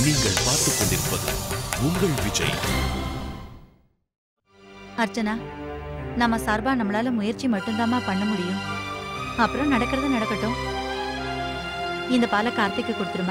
நீங்கள் பார்த்துக் கொண்டிருப்பது உங்கள் விஜய் அர்ச்சனா நம்ம சார்பா நம்மளால முயற்சி மட்டும்தாம்மா பண்ண முடியும் அப்புறம் நடக்கிறது நடக்கட்டும் இந்த பாலை கார்த்திக்கு கொடுத்துருமா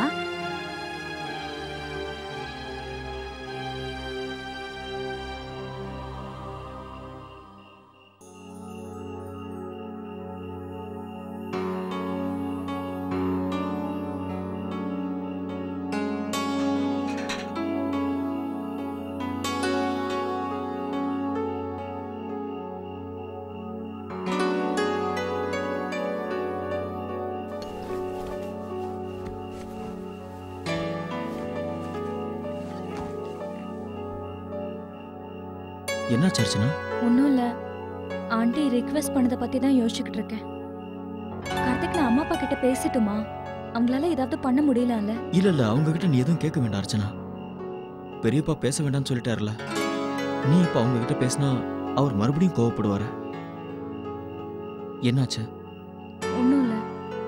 என்னாச்சு அர்ச்சனா ஒன்றும் இல்லை ஆண்டி ரிக்வெஸ்ட் பண்ணதை பற்றி தான் யோசிச்சுக்கிட்டு இருக்கேன் கார்த்திக் நான் அம்மா அப்பா கிட்ட பேசட்டுமா அவங்களால ஏதாவது பண்ண முடியலல்ல இல்ல இல்ல அவங்க கிட்ட நீ எதுவும் கேட்க வேண்டாம் அர்ச்சனா பெரியப்பா பேச வேண்டாம்னு சொல்லிட்டாருல நீ இப்ப அவங்க கிட்ட பேசினா அவர் மறுபடியும் கோவப்படுவாரு என்னாச்சு ஒன்றும் இல்லை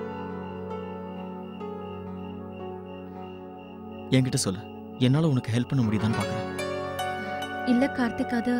என்கிட்ட சொல்லு என்னால உனக்கு ஹெல்ப் பண்ண முடியுதான்னு பாக்குறேன் இல்லை கார்த்திக் அது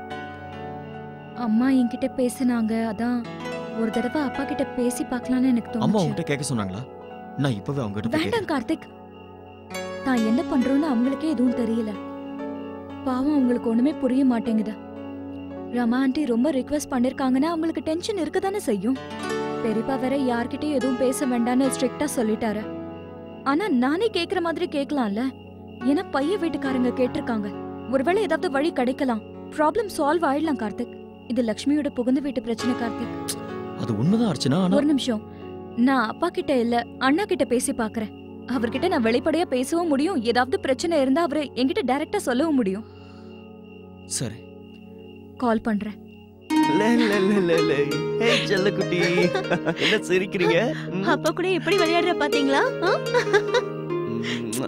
அம்மா என்கிட்ட பேசினாங்க அதான் ஒரு தடவை அப்பா கிட்ட பேசி பார்க்கலான்னு எனக்கு அம்மா தோணுச்சு உங்ககிட்ட கேட்க சொன்னாங்களா நான் இப்பவே அவங்க கிட்ட போய் கேட்கிறேன். வேண்டாம் கார்த்திக் நான் என்ன பண்றோன்னு அவங்களுக்கே எதுவும் தெரியல பாவம் அவங்களுக்கு ஒண்ணுமே புரிய மாட்டேங்குது ரமா ஆண்டி ரொம்ப ரிக்வெஸ்ட் பண்ணிருக்காங்கன்னா அவங்களுக்கு டென்ஷன் இருக்க தானே செய்யும் பெரியப்பா வேற யார்கிட்டயும் எதுவும் பேச வேண்டாம்னு ஸ்ட்ரிக்டா சொல்லிட்டாரு ஆனா நானே கேக்குற மாதிரி கேட்கலாம்ல ஏன்னா பையன் வீட்டுக்காரங்க கேட்டிருக்காங்க ஒருவேளை ஏதாவது வழி கிடைக்கலாம் ப்ராப்ளம் சால்வ் ஆயிடலாம் கார்த்திக் இது லக்ஷ்மியோட புகுந்த வீட்டு பிரச்சனை கார்த்திக் அது உண்மைதான் அர்ச்சனா ஆனா ஒரு நிமிஷம் நான் அப்பா கிட்ட இல்ல அண்ணா கிட்ட பேசி பாக்குறேன் அவர்கிட்ட நான் வெளிப்படையா பேசவும் முடியும் ஏதாவது பிரச்சனை இருந்தா அவரு என்கிட்ட டைரக்டா சொல்லவும் முடியும் சரி கால் பண்றேன் லே, லே, லே, லே, லே. ஏய், செல்லக்குட்டி என்ன சிரிக்கிறீங்க ம், அப்பா கூட எப்படி விளையாடுற பாத்தீங்களா ஆ? ம்.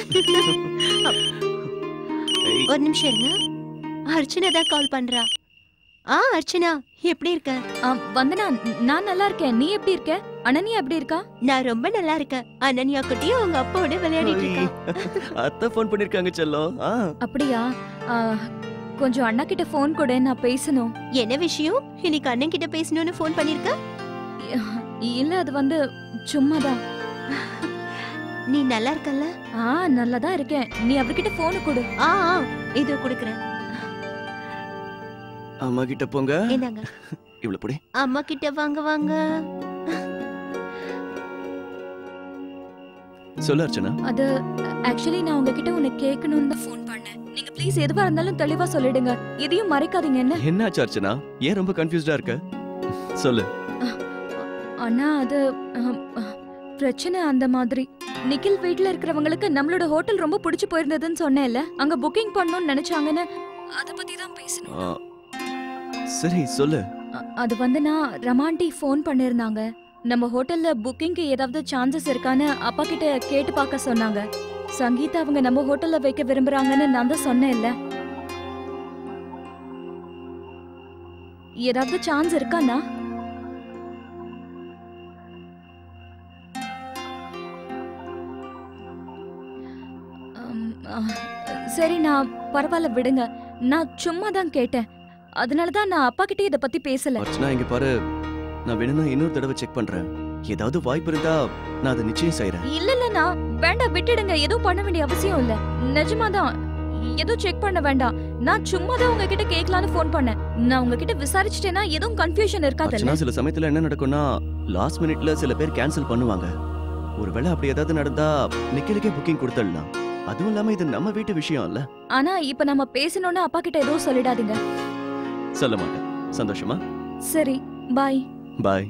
ஏய், ஒரு நிமிஷம் இருங்க அர்ச்சனா தான் கால் பண்றா ஆ அர்ச்சனா எப்படி இருக்க ஆ, வந்தனா நான் நல்லா இருக்கேன் நீ எப்படி இருக்க அனன்யா எப்படி இருக்கா நான் ரொம்ப நல்லா இருக்கேன் அனன்யா குட்டியும் அவங்க அப்பாவோட விளையாடிட்டு இருக்கா அத்தை ஃபோன் பண்ணிருக்காங்க செல்லம் ஆ, அப்படியா ஆ, கொஞ்சம் அண்ணா கிட்ட ஃபோன் கொடு நான் பேசணும் என்ன விஷயம் இன்னைக்கு அண்ணன் கிட்ட பேசணும்னு ஃபோன் பண்ணிருக்க இல்ல அது வந்து சும்மாதான் நீ நல்லா இருக்கல்ல ஆ நல்லா தான் இருக்கேன் நீ அவர்கிட்ட ஃபோனு கொடு ஆ ஆ, இதோ குடுக்குறேன் அம்மா கிட்ட போங்க இந்தாங்க இவ்வளவு புடி அம்மா கிட்ட வாங்க வாங்க சொல்லு அர்ச்சனா அது ஆக்சுவலி நான் உங்ககிட்ட உன்னை கேட்கணும்னு தான் ஃபோன் பண்ணேன் நீங்க ப்ளீஸ் எதுவா இருந்தாலும் தெளிவா சொல்லிடுங்க எதையும் மறைக்காதீங்க என்ன என்னாச்சு அர்ச்சனா ஏன் ரொம்ப கன்ஃபியூஸ்டா இருக்க சொல்லு அண்ணா அது அஹ், அஹ், பிரச்சனை அந்த மாதிரி நிக்கில் வீட்ல இருக்கிறவங்களுக்கு நம்மளோட ஹோட்டல் ரொம்ப பிடிச்சு போயிருந்ததுன்னு சொன்னேன்ல அங்க புக்கிங் பண்ணணும்னு நினைச்சாங்கன்னு அத பத்தி தான் பேசணும் ஆ, சரி சொல்லு அ- அது வந்து நான் ரமாண்டி ஃபோன் பண்ணிருந்தாங்க நம்ம ஹோட்டல்ல புக்கிங்க்கு ஏதாவது சான்சஸ் இருக்கான்னு அப்பா கிட்ட கேட்டு பார்க்க சொன்னாங்க சங்கீதா அவங்க நம்ம ஹோட்டல்ல வைக்க விரும்புறாங்கன்னு நான் தான் சொன்னேன்ல ஏதாவது சான்ஸ் இருக்காண்ணா அம், ஆ, சரி நான் பரவாயில்ல விடுங்க நான் சும்மா தான் கேட்டேன் அதனால தான் நான் அப்பா கிட்ட இத பத்தி பேசல அர்ச்சனா இங்க பாரு நான் வேணும்னா இன்னொரு தடவை செக் பண்றேன் ஏதாவது வாய்ப்பு இருந்தா நான் அதை நிச்சயம் செய்யறேன் இல்ல இல்லண்ணா வேண்டாம் விட்டுடுங்க எதுவும் பண்ண வேண்டிய அவசியம் இல்ல நிஜமாதான் எதுவும் செக் பண்ண வேண்டாம் நான் சும்மா தான் உங்ககிட்ட கேட்கலான்னு ஃபோன் பண்ணேன் நான் உங்ககிட்ட விசாரிச்சிட்டேன்னா எதுவும் கன்ஃபியூஷன் இருக்காதுல்ல அர்ச்சனா சில சமயத்துல என்ன நடக்கும்னா லாஸ்ட் மினிட்ல சில பேர் கேன்சல் பண்ணுவாங்க ஒருவேளை அப்படி ஏதாவது நடந்தா நிக்கலுக்கே புக்கிங் கொடுத்துடலாம் அதுவும் இல்லாம இது நம்ம வீட்டு விஷயம் இல்ல ஆனா இப்ப நம்ம பேசணும்னு அப்பா கிட்ட எதுவும் சொல்லிடாதீங்க சொல்ல மாட்டேன் சந்தோஷமா சரி பாய் பாய்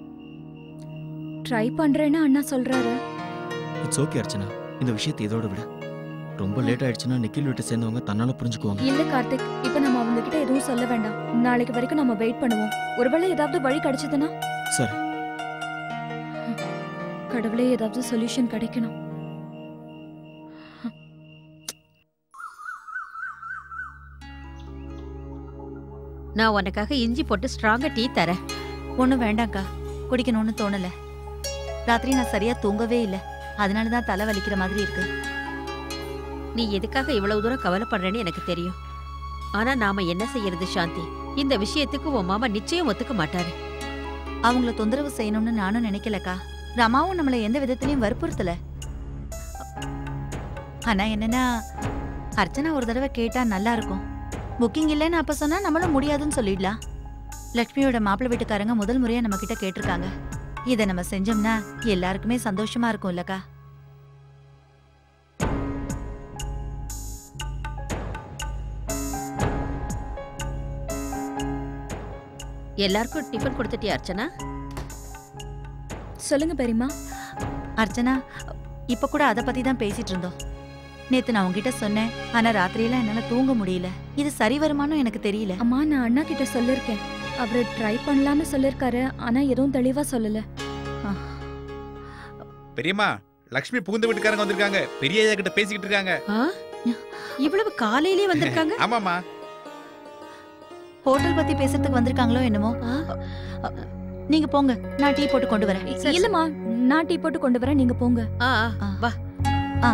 ட்ரை பண்றேன்னு அண்ணா சொல்றாரு இட்ஸ் ஓகே அர்ச்சனா இந்த விஷயத்தை இதோட விட ரொம்ப லேட் ஆயிடுச்சுன்னா நிக்கில் வீட்டை சேர்ந்தவங்க தன்னால புரிஞ்சுக்குவாங்க இல்ல கார்த்திக் இப்ப நம்ம அவங்க கிட்ட எதுவும் சொல்ல வேண்டாம் நாளைக்கு வரைக்கும் நம்ம வெயிட் பண்ணுவோம் ஒருவேளை ஏதாவது வழி கிடைச்சதுன்னா சரி கடவுளே ஏதாவது சொல்யூஷன் கிடைக்கணும் நான் உனக்காக இஞ்சி போட்டு ஸ்ட்ராங்கா டீ தரேன் ஒன்றும் வேண்டாம்க்கா குடிக்கணும்னு தோணல ராத்திரி நான் சரியா தூங்கவே இல்லை அதனால தான் தலை வலிக்கிற மாதிரி இருக்கு நீ எதுக்காக இவ்வளவு தூரம் கவலைப்படுறேன்னு எனக்கு தெரியும் ஆனா நாம என்ன செய்யறது சாந்தி இந்த விஷயத்துக்கு உன் மாமா நிச்சயம் ஒத்துக்க மாட்டாரு அவங்கள தொந்தரவு செய்யணும்னு நானும் நினைக்கலக்கா ரமாவும் நம்மள எந்த விதத்திலயும் வற்புறுத்தல ஆனா என்னன்னா அர்ச்சனா ஒரு தடவை கேட்டா நல்லா இருக்கும் புக்கிங் இல்லைன்னு அப்ப சொன்னா நம்மளும் முடியாதுன்னு சொல்லிடலாம் லக்ஷ்மியோட மாப்பிள்ளை வீட்டுக்காரங்க முதல் முறையா நம்ம கிட்ட கேட்டிருக்காங்க இதை நம்ம செஞ்சோம்னா எல்லாருக்குமே சந்தோஷமா இருக்கும் இல்லக்கா எல்லாருக்கும் டிஃபன் கொடுத்துட்டியா அர்ச்சனா சொல்லுங்க பெரியம்மா அர்ச்சனா இப்ப கூட அதை பத்தி தான் பேசிட்டு இருந்தோம் நேத்து நான் உங்ககிட்ட சொன்னேன் ஆனா ராத்திரியெல்லாம் என்னால தூங்க முடியல இது சரி வருமானம் எனக்கு தெரியல அம்மா நான் அண்ணா கிட்ட சொல்லிருக்கேன் அவரு ட்ரை பண்ணலான்னு சொல்லிருக்காரு ஆனா எதுவும் தெளிவா சொல்லல பெரியம்மா லக்ஷ்மி புகுந்த வீட்டுக்காரங்க வந்திருக்காங்க பெரிய ஐயா கிட்ட பேசிக்கிட்டு இருக்காங்க ஆ? இவ்வளவு காலையிலே வந்திருக்காங்க ஆமாமா ஹோட்டல் பத்தி பேசுறதுக்கு வந்திருக்காங்களோ என்னமோ ஆ? நீங்க போங்க நான் டீ போட்டு கொண்டு வரேன் சரி, இல்லம்மா நான் டீ போட்டு கொண்டு வரேன் நீங்க போங்க ஆ, ஆ, வா ஆ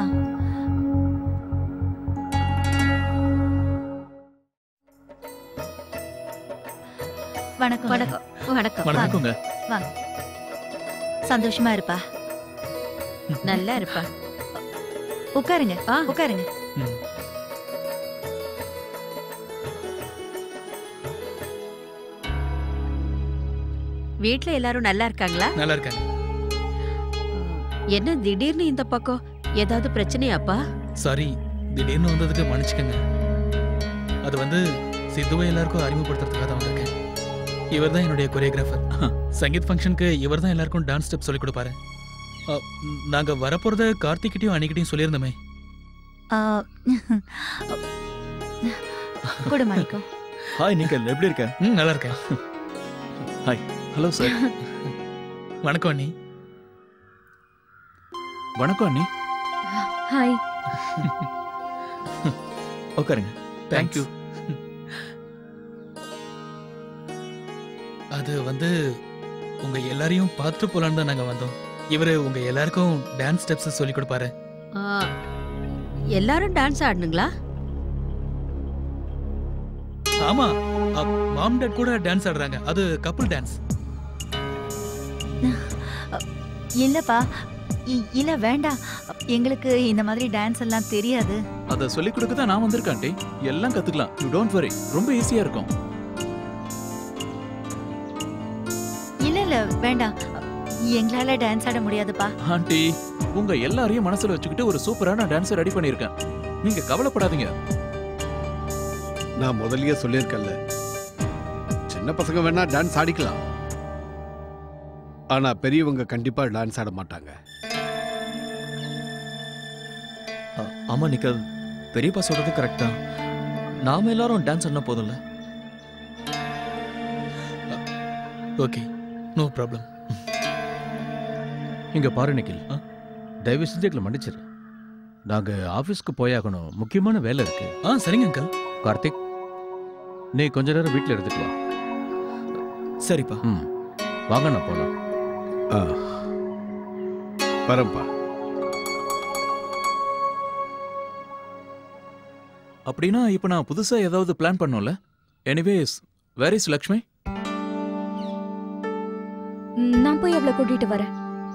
வணக்கம் வணக்கம் வணக்கம் வணக்கங்க சந்தோஷமா இருப்பா நல்லா இருப்பா உட்காருங்க ஆ. உட்காருங்க ம். வீட்ல எல்லாரும் நல்லா இருக்காங்களா நல்லா இருக்காங்க என்ன திடீர்னு இந்த பக்கம் ஏதாவது பிரச்சனையாப்பா சாரி திடீர்னு வந்ததுக்கு மன்னிச்சுக்கங்க அது வந்து சித்துவை எல்லாருக்கும் அறிமுகப்படுத்துறதுக்காக தான் வந்திருக்கேன் இவர் தான் என்னுடைய கொரியோகிராஃபர் சங்கீத் ஃபங்க்ஷனுக்கு இவர் தான் எல்லாருக்கும் டான்ஸ் ஸ்டெப் சொல்லிக் கொடுப்பாரு அ, நாங்க வரப்போறத கார்த்திக்கிட்டையும் அன்னைக்கிட்டையும் சொல்லியிருந்தோமே ஆ, கொடு மாணிக்கம் ஹாய் நிக்கல் எப்படி இருக்க ம் நல்லா இருக்கேன் ஹலோ சார் வணக்கம் அண்ணி வணக்கம் அண்ணி ஹாய் உட்காருங்க தேங்க்யூ அது வந்து உங்க எல்லாரையும் பார்த்துட்டு போலான்னு தான் நாங்க வந்தோம் இவரு உங்க எல்லாருக்கும் டான்ஸ் ஸ்டெப்ஸ் சொல்லி கொடுப்பாரு ஆ, எல்லாரும் டான்ஸ் ஆடணுங்களா ஆமா மாம் டாட் கூட டான்ஸ் ஆடுறாங்க அது கப்புள் டான்ஸ் இல்லப்பா இ- இல்ல வேண்டாம் எங்களுக்கு இந்த மாதிரி டான்ஸ் எல்லாம் தெரியாது அதை சொல்லிக் கொடுக்க தான் நான் வந்திருக்கேன் ஆண்டி எல்லாம் கத்துக்கலாம் யூ டோன்ட் வரி ரொம்ப ஈஸியா இருக்கும் இல்ல இல்ல வேண்டாம் எங்களால டான்ஸ் ஆட முடியாதுப்பா ஆண்டி உங்க எல்லாரையும் மனசுல வச்சுக்கிட்டு ஒரு சூப்பரான டான்ஸை ரெடி பண்ணியிருக்கேன் நீங்க கவலைப்படாதீங்க நான் முதல்லயே சொல்லியிருக்கேன்ல சின்ன பசங்க வேணா டான்ஸ் ஆடிக்கலாம் ஆனா பெரியவங்க கண்டிப்பா டான்ஸ் ஆட மாட்டாங்க அ- ஆமா நிக்கல் பெரியப்பா சொல்றது கரெக்ட் தான் நாம எல்லாரும் டான்ஸ் ஆடினா போதும்ல ஓகே நோ ப்ராப்ளம் இங்க பாரு நிக்கில் ஆ? தயவு செஞ்சு எங்களை மன்னிச்சிரு நாங்க ஆபீஸ்க்கு போயாகணும் முக்கியமான வேலை இருக்கு ஆ சரிங்க அங்கிள் கார்த்திக் நீ கொஞ்ச நேரம் வீட்டில் எடுத்துக்கலாம் சரிப்பா ம் வாங்க நான் போலாம் ஆ வரேன்ப்பா அப்படின்னா இப்போ நான் புதுசா ஏதாவது பிளான் பண்ணோம்ல எனிவேஸ் வேர் இஸ் லக்ஷ்மி ம், நான் போய் அவளை கூட்டிட்டு வரேன்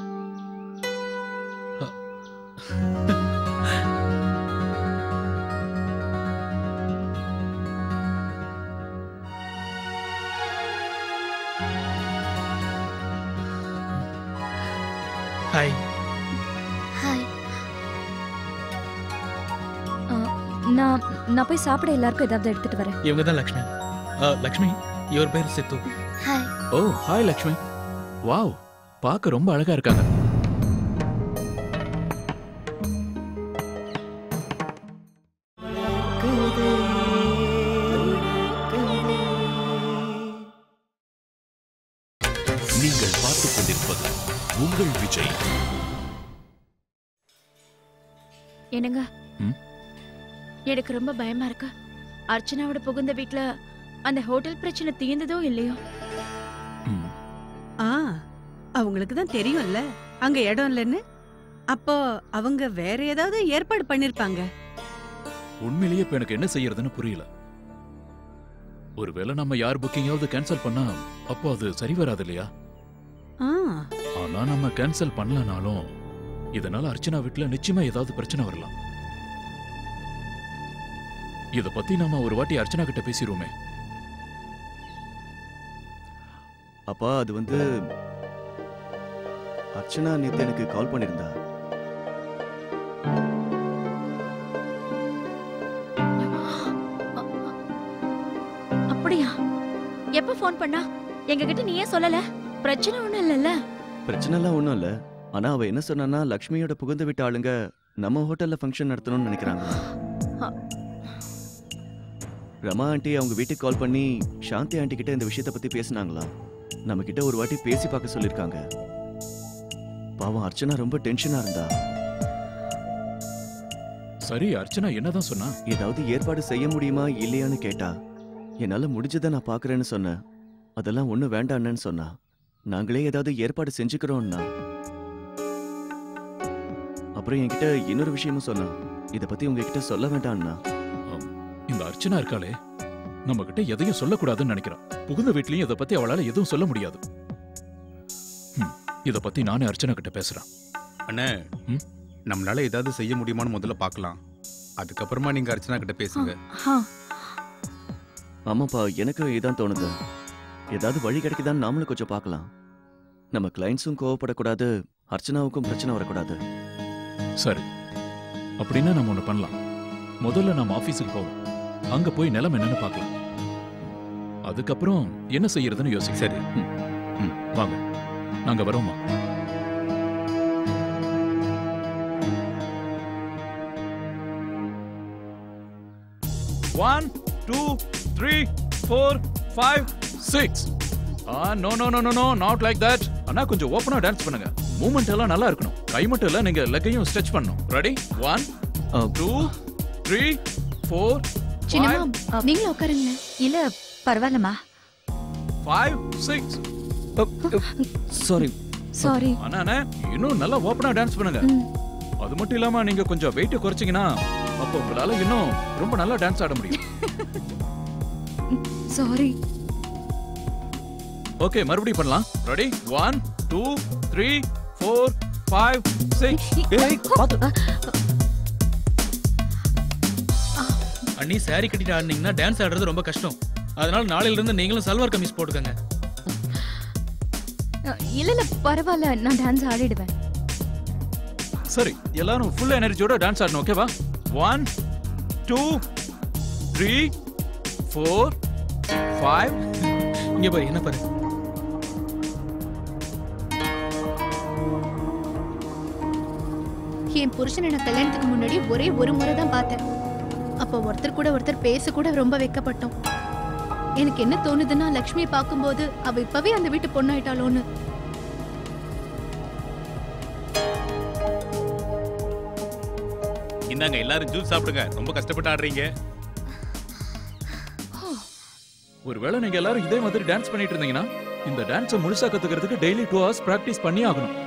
ஹாய் ஹாய் நான் நான் போய் சாப்பிட எல்லாருக்கும் ஏதாவது எடுத்துட்டு வரேன் இவங்க தான் லக்ஷ்மி ஆ, லக்ஷ்மி இவர் பேர் Siddhu hi oh hi Lakshmi wow பார்க்க ரொம்ப அழகா இருக்காங்க நீங்கள் பார்த்துக் கொண்டிருப்பது உங்கள் விஜய் என்னங்க ம்? எனக்கு ரொம்ப பயமா இருக்கு அர்ச்சனாவோட புகுந்த வீட்ல அந்த ஹோட்டல் பிரச்சனை தீர்ந்ததோ இல்லையோ ம், ஆ அவங்களுக்கு தான் தெரியும்ல அங்க இடம் இல்லைன்னு அப்போ அவங்க வேற ஏதாவது ஏற்பாடு பண்ணிருப்பாங்க உண்மையிலேயே இப்ப எனக்கு என்ன செய்யறதுன்னு புரியல ஒருவேளை நம்ம யார் புக்கிங்காவது கேன்சல் பண்ணா அப்போ அது சரி வராது இல்லையா ஆ ஆனா நம்ம கேன்சல் பண்ணலனாலும் இதனால அர்ச்சனா வீட்ல நிச்சயமா ஏதாவது பிரச்சனை வரலாம் இத பத்தி நாம ஒரு வாட்டி அர்ச்சனா கிட்ட பேசிருவோமே அப்பா அது வந்து அர்ச்சனா நேத்து எனக்கு கால் பண்ணியிருந்தா அப்படியா எப்ப ஃபோன் பண்ணா எங்க கிட்ட நீ ஏன் சொல்லல பிரச்சனை ஒண்ணும் இல்லல்ல பிரச்சனைலாம் ஒன்றும் இல்லை ஆனா அவ என்ன சொன்னான்னா லக்ஷ்மியோட புகுந்து விட்ட ஆளுங்க நம்ம ஹோட்டல்ல ஃபங்க்ஷன் நடத்தணும்னு நினைக்கிறாங்க அ. ரமா ஆண்டி அவங்க வீட்டுக்கு கால் பண்ணி சாந்தி ஆண்டி கிட்ட இந்த விஷயத்தை பத்தி பேசினாங்களா நம்ம கிட்ட ஒரு வாட்டி பேசி பார்க்க சொல்லிருக்காங்க பாவம் அர்ச்சனா ரொம்ப டென்ஷனா இருந்தா சரி அர்ச்சனா என்னதான் சொன்னா ஏதாவது ஏற்பாடு செய்ய முடியுமா இல்லையான்னு கேட்டா என்னால முடிஞ்சதை நான் பாக்குறேன்னு சொன்னேன் அதெல்லாம் ஒண்ணு வேண்டான்னு சொன்னா நாங்களே ஏதாவது ஏற்பாடு செஞ்சுக்கிறோம்னா அப்புறம் என்கிட்ட இன்னொரு விஷயமும் சொன்னா இத பத்தி உங்ககிட்ட சொல்ல வேண்டாம்னா இந்த அர்ச்சனா இருக்காளே நம்ம கிட்ட எதையும் சொல்லக்கூடாதுன்னு நினைக்கிறான் புகுந்த வீட்லயும் இத பத்தி அவளால எதுவும் சொல்ல முடியாது ஹம், இத பத்தி நானே அர்ச்சனா கிட்ட பேசுறேன் அண்ணே நம்மளால ஏதாவது செய்ய முடியுமான்னு முதல்ல பார்க்கலாம் அதுக்கப்புறமா நீங்க அர்ச்சனா கிட்ட பேசுங்க ஆமாப்பா எனக்கு இதான் தோணுது ஏதாவது வழி கிடைக்குதான்னு நாமளும் கொஞ்சம் பார்க்கலாம் நம்ம கிளைண்ட்ஸும் கோவப்படக்கூடாது அர்ச்சனாவுக்கும் பிரச்சனை வரக்கூடாது சரி அப்படின்னா நம்ம ஒண்ணு பண்ணலாம் முதல்ல நம்ம ஆபீஸுக்கு போவோம் அங்க போய் நிலைமை என்னன்னு பார்க்கலாம் அதுக்கப்புறம் என்ன செய்யறதுன்னு யோசிக்க சரி ம், வாங்க நாங்க வரோமா one two three four five six ah no no no no no not like that அண்ணா கொஞ்சம் ஓப்பனா டான்ஸ் பண்ணுங்க மூமெண்ட் எல்லாம் நல்லா இருக்கணும் கை மட்டும் இல்ல நீங்க லெக்கையும் ஸ்ட்ரெச் பண்ணணும் ready one two three four சின்னம்மா நீங்களும் உட்காருங்க இல்ல பரவாயில்லம்மா ஃபைவ் சிக்ஸ் சாரி சாரி அண்ணா அண்ணா, இன்னும் நல்லா ஓப்பனா டான்ஸ் பண்ணுங்க அது மட்டும் இல்லாம நீங்க கொஞ்சம் வெயிட் குறைச்சீங்கன்னா அப்போ உங்களால இன்னும் ரொம்ப நல்லா டான்ஸ் ஆட முடியும் சாரி ஓகே மறுபடியும் பண்ணலாம் ready one two three four five six அண்ணி saree கட்டிட்டு ஆடினீங்கன்னா டான்ஸ் ஆடுறது ரொம்ப கஷ்டம் அதனால நாளையில இருந்து நீங்களும் சல்வார் கமிஸ் போட்டுக்கோங்க இல்ல இல்ல பரவாயில்ல நான் டான்ஸ் ஆடிடுவேன் சரி எல்லாரும் ஃபுல் எனர்ஜியோட டான்ஸ் ஆடணும் ஓகேவா one two three four five இங்க பாரு என்ன பாரு என் புருஷனை நான் கல்யாணத்துக்கு முன்னாடி ஒரே ஒரு முறை தான் பார்த்தேன் அப்போ ஒருத்தர் கூட ஒருத்தர் பேச கூட ரொம்ப வெக்கப்பட்டோம் எனக்கு என்ன தோணுதுன்னா லக்ஷ்மியை பார்க்கும்போது அவ இப்பவே அந்த வீட்டு பொண்ணாயிட்டாளோன்னு இந்தாங்க எல்லாரும் ஜூஸ் சாப்பிடுங்க ரொம்ப கஷ்டப்பட்டு ஆடுறீங்க ஒருவேளை நீங்க எல்லாரும் இதே மாதிரி டான்ஸ் பண்ணிட்டு இருந்தீங்கன்னா இந்த டான்ஸை முழுசா கத்துக்கிறதுக்கு டெய்லி டூ ஹவர்ஸ் பிராக்டிஸ் பண்ணி ஆகணும்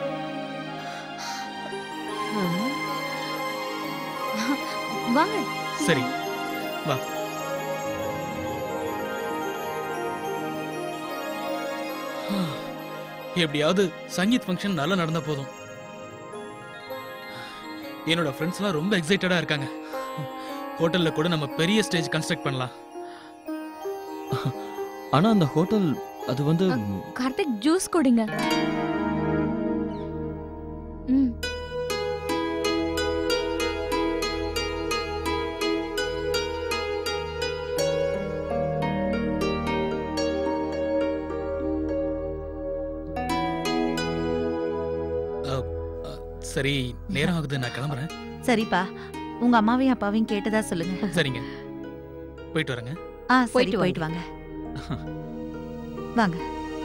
வாங்க சரி வா எப்படியாவது சங்கீத் ஃபங்க்ஷன் நல்லா நடந்த போதும் என்னோட ஃப்ரெண்ட்ஸ்லாம் ரொம்ப எக்ஸைட்டடா இருக்காங்க ஹோட்டல்ல கூட நம்ம பெரிய ஸ்டேஜ் கன்ஸ்ட்ரக்ட் பண்ணலாம் ஆனா அந்த ஹோட்டல் அது வந்து கார்த்திக் ஜூஸ் குடிங்க ம் அஹ், அஹ், சரி நேரம் ஆகுது நான் கிளம்புறேன் சரிப்பா உங்க அம்மாவையும் அப்பாவையும் கேட்டதா சொல்லுங்க சரிங்க போயிட்டு வரேங்க ஆ சரி போயிட்டு போயிட்டு வாங்க வாங்க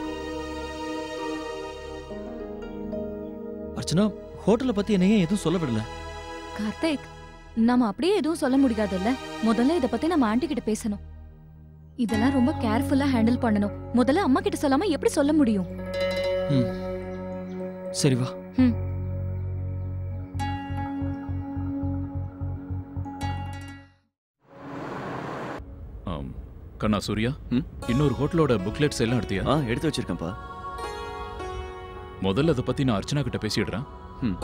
அர்ச்சனா ஹோட்டலை பத்தி என்ன ஏன் எதுவும் சொல்ல விடல கார்த்திக் நாம அப்படியே எதுவும் சொல்ல முடியாதுல்ல முதல்ல இத பத்தி நம்ம ஆண்டி கிட்ட பேசணும் இதெல்லாம் ரொம்ப கேர்ஃபுல்லா ஹேண்டில் பண்ணணும் முதல்ல அம்மா கிட்ட சொல்லாம எப்படி சொல்ல முடியும் ம் சரி வா ம் கண்ணா சூர்யா இன்னொரு ஹோட்டலோட புக்லெட்ஸ் எல்லாம் எடுத்தியா ஆ எடுத்து வச்சிருக்கேன்ப்பா முதல்ல அதை பத்தி நான் அர்ச்சனா கிட்ட பேசிடுறேன் ம்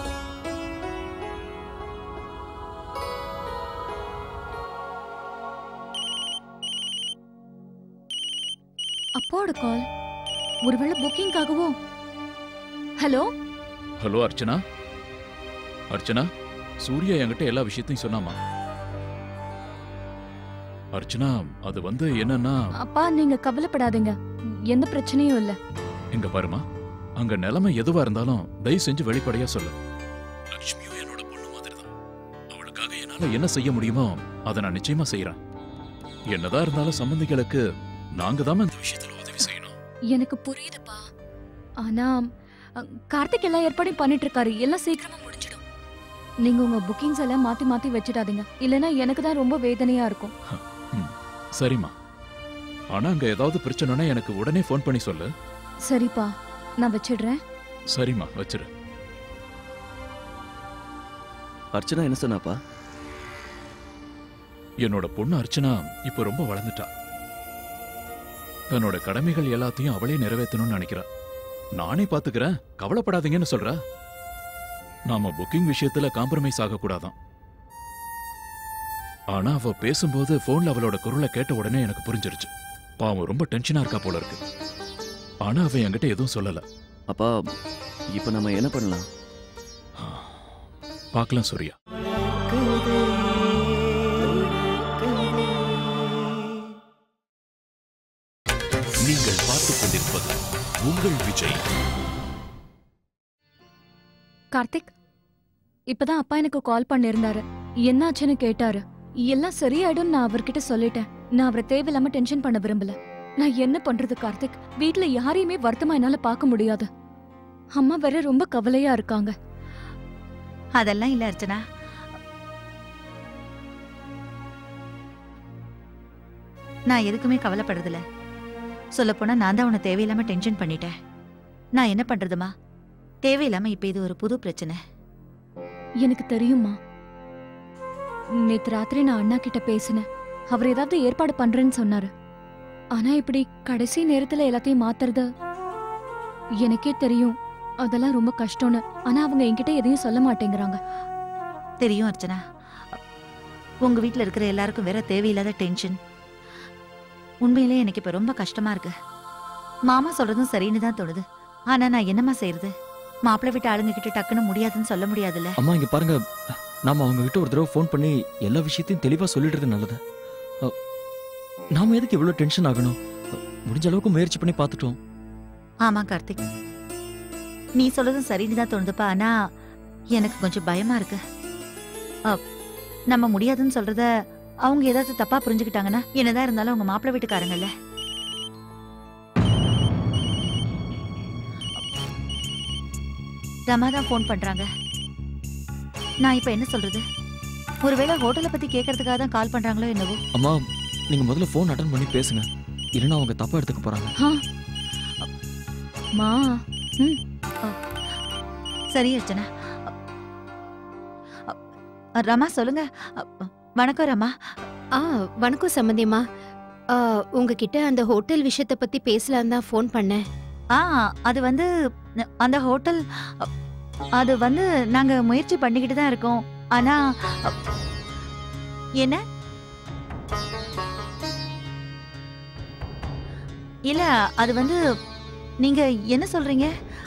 அப்பாவோட கால் ஒருவேளை புக்கிங்காகவோ ஹலோ ஹலோ அர்ச்சனா அர்ச்சனா சூர்யா என்கிட்ட எல்லா விஷயத்தையும் சொன்னாமா அர்ச்சனா அது வந்து என்னன்னா அப்பா நீங்க கவலைப்படாதீங்க எந்த பிரச்சனையும் இல்ல இங்க பாருமா அங்க நிலைமை எதுவா இருந்தாலும் தயவு செஞ்சு வெளிப்படையா சொல்லு லட்சுமியும் என்னோட பொண்ணு மாதிரி தான் அவளுக்காக என்னால என்ன செய்ய முடியுமோ அதை நான் நிச்சயமா செய்யறேன் என்னதான் இருந்தாலும் சம்பந்திகளுக்கு நாங்க தான் இந்த விஷயத்துல உதவி செய்யணும் எனக்கு புரியுதுப்பா ஆனா அ, கார்த்திக் எல்லா ஏற்பாடையும் பண்ணிட்டு இருக்காரு எல்லாம் சீக்கிரமா முடிஞ்சிடும் நீங்க உங்க புக்கிங்ஸ் எல்லாம் மாத்தி மாத்தி வச்சிடாதீங்க இல்லனா எனக்கு தான் ரொம்ப வேதனையா இருக்கும் ம், சரிம்மா ஆனா அங்க ஏதாவது பிரச்சனைனா எனக்கு உடனே ஃபோன் பண்ணி சொல்லு சரிப்பா நான் வச்சிடுறேன் சரிம்மா வச்சிரு அர்ச்சனா என்ன சொன்னாப்பா என்னோட பொண்ணு அர்ச்சனா இப்ப ரொம்ப வளர்ந்துட்டா தன்னோட கடமைகள் எல்லாத்தையும் அவளே நிறைவேற்றணும்னு நினைக்கிறா நானே பாத்துக்கிறேன் கவலைப்படாதீங்கன்னு சொல்றா நாம புக்கிங் விஷயத்துல காம்ப்ரமைஸ் ஆகக்கூடாதான் ஆனா அவ பேசும்போது போன்ல அவளோட குரலை கேட்ட உடனே எனக்கு புரிஞ்சிருச்சு பாவம் ரொம்ப டென்ஷனா இருக்கா போல இருக்கு ஆனா அவ என்கிட்ட எதுவும் சொல்லல அப்பா இப்போ நம்ம என்ன பண்ணலாம் பார்க்கலாம் சூர்யா நீங்கள் பார்த்துக் கொண்டிருப்பது உங்கள் விஜய் கார்த்திக் இப்பதான் அப்பா எனக்கு கால் பண்ணிருந்தாரு என்னாச்சுன்னு கேட்டாரு எல்லாம் சரியாயிடும் நான் அவர்கிட்ட சொல்லிட்டேன் நான் அவரை தேவையில்லாம டென்ஷன் பண்ண விரும்பல நான் என்ன பண்றது கார்த்திக் வீட்ல யாரையுமே வருத்தமா என்னால பார்க்க முடியாது அம்மா வேற ரொம்ப கவலையா இருக்காங்க அதெல்லாம் இல்ல அர்ச்சனா நான் எதுக்குமே கவலைப்படுறதில்ல சொல்லப்போனா நான் தான் உன்னை தேவையில்லாம டென்ஷன் பண்ணிட்டேன் நான் என்ன பண்றதுமா தேவையில்லாம இப்ப இது ஒரு புது பிரச்சனை எனக்கு தெரியுமா நேத்து ராத்திரி நான் அண்ணா கிட்ட பேசினேன் அவர் ஏதாவது ஏற்பாடு பண்றேன்னு சொன்னாரு ஆனா இப்படி கடைசி நேரத்துல எல்லாத்தையும் மாத்துறது எனக்கே தெரியும் அதெல்லாம் ரொம்ப கஷ்டம்னு ஆனா அவங்க என்கிட்ட எதையும் சொல்ல மாட்டேங்கிறாங்க தெரியும் அர்ச்சனா உங்க வீட்ல இருக்கிற எல்லாருக்கும் வேற தேவையில்லாத டென்ஷன் உண்மையிலே எனக்கு இப்ப ரொம்ப கஷ்டமா இருக்கு மாமா சொல்றதும் சரின்னு தான் தோணுது ஆனா நான் என்னம்மா செய்யறது மாப்பிள்ளை வீட்டு ஆளுங்க கிட்ட டக்குன்னு முடியாதுன்னு சொல்ல முடியாதுல்ல அம்மா இங்க பாருங்க நாம அவங்க கிட்ட ஒரு தடவை ஃபோன் பண்ணி எல்லா விஷயத்தையும் தெளிவா சொல்லிடுறது நல்லது அ, நாம எதுக்கு இவ்வளவு டென்ஷன் ஆகணும் அ, முடிஞ்ச அளவுக்கு முயற்சி பண்ணி பார்த்துட்டோம் ஆமா கார்த்திக் நீ சொல்றதும் சரின்னு தான் தோணுதுப்பா ஆனா எனக்கு கொஞ்சம் பயமா இருக்கு அ, நம்ம முடியாதுன்னு சொல்றத அவங்க ஏதாவது தப்பா புரிஞ்சுக்கிட்டாங்கன்னா என்னதான் இருந்தாலும் அவங்க மாப்பிள்ளை வீட்டுக்காரங்கல்ல ரமா தான் ஃபோன் பண்றாங்க நான் இப்ப என்ன சொல்றது ஒருவேளை ஹோட்டலை பத்தி கேட்கறதுக்காக தான் கால் பண்றாங்களோ என்னவோ அம்மா நீங்க முதல்ல ஃபோன் அட்டன் பண்ணி பேசுங்க இல்லைன்னா அவங்க தப்பா எடுத்துக்க போறாங்க மா ம் சரி அர்ச்சனா அ, அ, ரமா சொல்லுங்க அ, வணக்கம் ரமா ஆ வணக்கம் சம்மந்தியம்மா ஆ, உங்ககிட்ட அந்த ஹோட்டல் விஷயத்தை பத்தி பேசலாம் தான் ஃபோன் பண்ணேன் ஆ அது வந்து ந- அந்த ஹோட்டல் அ, அது வந்து நாங்க முயற்சி பண்ணிக்கிட்டு தான் இருக்கோம் ஆனா அ, என்ன இல்ல அது வந்து நீங்க என்ன சொல்றீங்க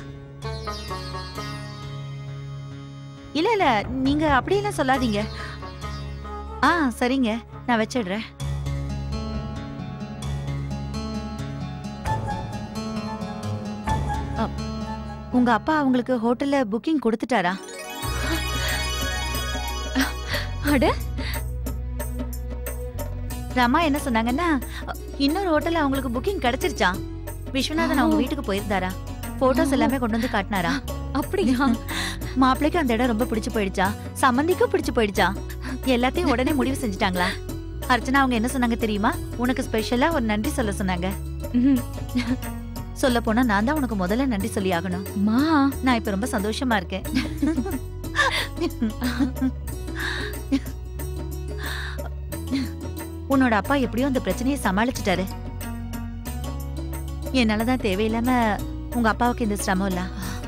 இல்ல இல்ல நீங்க அப்படியெல்லாம் சொல்லாதீங்க ஆ சரிங்க நான் வச்சிடுறேன் அ, உங்க அப்பா அவங்களுக்கு ஹோட்டல்ல புக்கிங் கொடுத்துட்டாரா அட ரமா என்ன சொன்னாங்கன்னா அ, இன்னொரு ஹோட்டல்ல அவங்களுக்கு புக்கிங் கிடைச்சிருச்சாம் விஸ்வநாதன் அவங்க வீட்டுக்கு போயிருந்தாரா போட்டோஸ் எல்லாமே கொண்டு வந்து காட்டினாரா அப்படியா மாப்பிள்ளைக்கு அந்த இடம் ரொம்ப பிடிச்சு போயிடுச்சா சம்மந்திக்கும் பிடிச்சு போயிடுச்சா எல்லாத்தையும் உடனே முடிவு செஞ்சுட்டாங்களா அர்ச்சனா அவங்க என்ன சொன்னாங்க தெரியுமா உனக்கு ஸ்பெஷலா ஒரு நன்றி சொல்ல சொன்னாங்க சொல்ல போனா நான் தான் உனக்கு முதல்ல நன்றி சொல்லி ஆகணும் மா நான் இப்ப ரொம்ப சந்தோஷமா இருக்கேன் உன்னோட அப்பா எப்படியோ அந்த பிரச்சனையை சமாளிச்சிட்டாரு என்னாலதான் தேவையில்லாம உங்க அப்பாவுக்கு இந்த சிரமம் இல்ல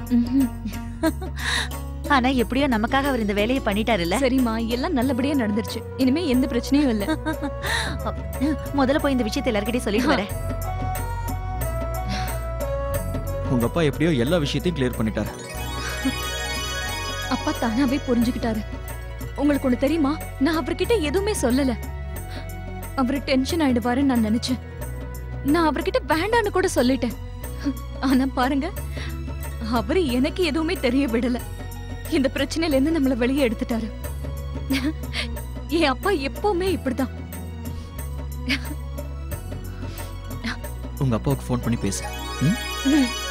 ஆனா எப்படியோ நமக்காக அவர் இந்த வேலையை பண்ணிட்டாருல்ல சரிம்மா எல்லாம் நல்லபடியா நடந்துருச்சு இனிமே எந்த பிரச்சனையும் இல்ல முதல்ல போய் இந்த விஷயத்தை எல்லார்கிட்டயும் சொல்லிட்டு வரேன் உங்க அப்பா எப்படியோ எல்லா விஷயத்தையும் கிளியர் பண்ணிட்டாரு அப்பா தானாவே புரிஞ்சுக்கிட்டாரு உங்களுக்கு ஒண்ணு தெரியுமா நான் அவர்கிட்ட எதுவுமே சொல்லல அவரு டென்ஷன் ஆயிடுவாருன்னு நான் நினைச்சேன் நான் அவர்கிட்ட வேண்டான்னு கூட சொல்லிட்டேன் ஆனா பாருங்க அவரு எனக்கு எதுவுமே தெரிய விடல இந்த பிரச்சனையில இருந்து நம்மள வெளியே எடுத்துட்டாரு என் அப்பா எப்பவுமே இப்படிதான் உங்க அப்பாவுக்கு ஃபோன் பண்ணி பேசு ம்? ம்.